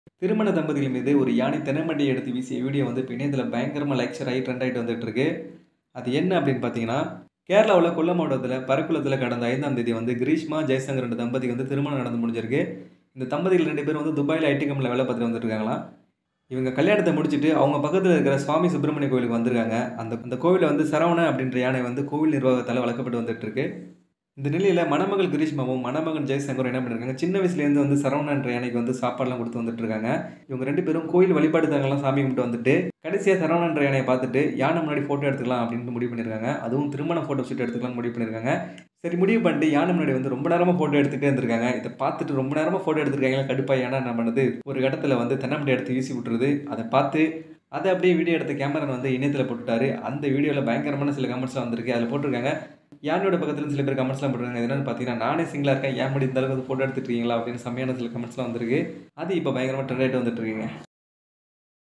திருமண தம்பதிகள் மீது ஒரு யானை தென்னமண்டியை எடுத்து வீசிய வீடியோ வந்து இப்போ இணையத்தில் பயங்கரமாக லைக்ஸர் ஆகி ட்ரெண்ட் ஆகிட்டு வந்துட்டு இருக்கு அது என்ன அப்படின்னு பார்த்தீங்கன்னா கேரளாவில் கொல்லம் மாவட்டத்தில் பரக்குளத்தில் கடந்த ஐந்தாம் தேதி வந்து கிரீஷ்மா ஜெய்சங்கர் ரெண்டு தம்பதிக்கு வந்து திருமணம் நடந்து முடிஞ்சிருக்கு இந்த தம்பதிகள் ரெண்டு பேரும் வந்து துபாயில் ஐடி கம்பெனியில் வேலை பார்த்துட்டு வந்துட்டு இருக்காங்களாம் இவங்க கல்யாணத்தை முடிச்சுட்டு அவங்க பக்கத்தில் இருக்கிற சுவாமி சுப்பிரமணிய கோயிலுக்கு வந்திருக்காங்க அந்த அந்த கோவிலில் வந்து சரவணன் அப்படின்ற யானை வந்து கோவில் நிர்வாகத்தால் வளர்க்கப்பட்டு வந்துட்டு இருக்கு இந்த நிலையில் மணமகள் கிரீஷ்மாவும் மணமகன் ஜெயசங்கரும் என்ன பண்ணிருக்காங்க சின்ன வயசுலேருந்து வந்து சரவணன்ற யானைக்கு வந்து சாப்பாடுலாம் கொடுத்து வந்துட்டு இருக்காங்க இவங்க ரெண்டு பேரும் கோயில் வழிபாடு தங்கெல்லாம் சாமி கும்பிட்டு வந்துட்டு கடைசியாக சரவணன்ற யானையை பார்த்துட்டு யானை முன்னாடி ஃபோட்டோ எடுத்துக்கலாம் அப்படின்னு முடிவு பண்ணியிருக்காங்க அதுவும் திருமண ஃபோட்டோ ஷூட் எடுத்துக்கலாம் முடிவு பண்ணியிருக்காங்க சரி முடிவு பண்ணிட்டு யானை முன்னாடி வந்து ரொம்ப நேரமாக ஃபோட்டோ எடுத்துகிட்டே இருந்திருக்காங்க இதை பார்த்துட்டு ரொம்ப நேரமாக ஃபோட்டோ எடுத்திருக்காங்க கடுப்பா யானை என்ன பண்ணுது ஒரு இடத்துல வந்து தென்னம்படி எடுத்து வீசி விட்டுருது அதை பார்த்து அதை அப்படியே வீடியோ எடுத்த கேமரா வந்து இணையத்தில் போட்டுட்டாரு அந்த வீடியோவில் பயங்கரமான சில கமெண்ட்ஸ்லாம் வந்திருக்கு அதில் போட்டிருக்காங்க யானையோட பக்கத்தில் சில பேர் கமெண்ட்ஸ்லாம் போட்டிருக்காங்க என்னன்னு பார்த்தீங்கன்னா நானே சிங்கிளாக இருக்கேன் ஏன் முடி இந்த அளவுக்கு ஃபோட்டோ எடுத்துட்டு இருக்கீங்களா அப்படின்னு செம்மையான சில கமெண்ட்ஸ்லாம் வந்திருக்கு அது இப்போ பயங்கரமாக ட்ரெண்ட் ஆகிட்டு வந்துட்டு இருக்கீங்க